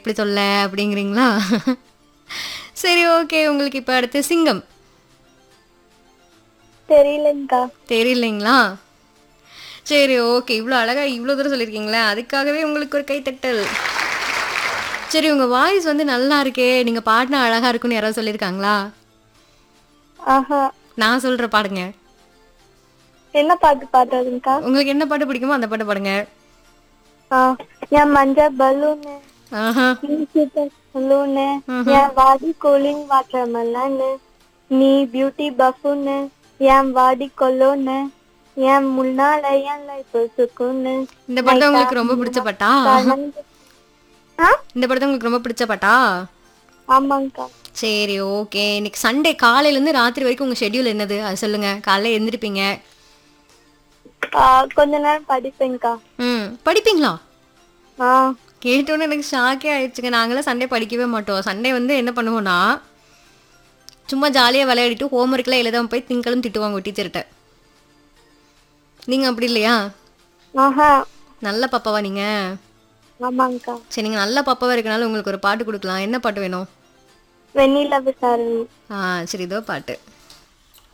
எப்படி சொல்ல அப்படிங்கிறீங்களா சரி ஓகே உங்களுக்கு இப்போ அடுத்து சிங்கம் தெரியலங்கக்கா தெரியலைங்களா சரி ஓகே இவ்வளோ அழகாக இவ்வளோ தூரம் சொல்லியிருக்கீங்களே அதுக்காகவே உங்களுக்கு ஒரு கைத்தட்டல் சரி உங்கள் வாய்ஸ் வந்து நல்லா இருக்கே நீங்கள் பாடினா அழகாக இருக்குன்னு யாராவது சொல்லியிருக்காங்களா ஆஹா நான் சொல்கிற பாடுங்க என்ன பாட்டு பாடுறதுங்கக்கா உங்களுக்கு என்ன பாட்டு பிடிக்குமோ அந்த பாட்டு பாடுங்க ஆ என் மஞ்சள் பலூனு ஆஹா பலூனு என் வாடி கூலிங் வாட்டர் மெலனு நீ பியூட்டி பஃபுன்னு என் வாடி கொல்லோன்னு என் முன்னால என் லைஃப் சுக்குன்னு இந்த படம் உங்களுக்கு ரொம்ப பிடிச்ச பாட்டா ஆ இந்த படத்தை உங்களுக்கு ரொம்ப பிடிச்ச பாட்டா ஆமாங்கக்கா சரி ஓகே இன்னைக்கு சண்டே காலையிலேருந்து ராத்திரி வரைக்கும் உங்கள் ஷெட்யூல் என்னது அது சொல்லுங்க காலைல எழுந்திருப்பீங்க ஆ, கொஞ்ச நேரம் படிப்பேங்கக்கா ம் படிப்பீங்களா ஆ கேட்டோன்னே எனக்கு ஷாக்கே ஆயிடுச்சுங்க நாங்களாம் சண்டே படிக்கவே மாட்டோம் சண்டே வந்து என்ன பண்ணுவோம்னா சும்மா ஜாலியாக விளையாடிட்டு ஹோம்ஒர்க்லாம் எழுதாம போய் திங்களும் திட்டுவாங்க டீச்சர்கிட்ட நீங்கள் அப்படி இல்லையா ஆஹா நல்ல பாப்பாவா நீங்கள் ஆமாங்கக்கா சரி நீங்கள் நல்ல பாப்பாவாக இருக்கனால உங்களுக்கு ஒரு பாட்டு கொடுக்கலாம் என்ன பாட்டு வேணும் வெண்ணிலா விசாரணை ஆ சரி இதோ பாட்டு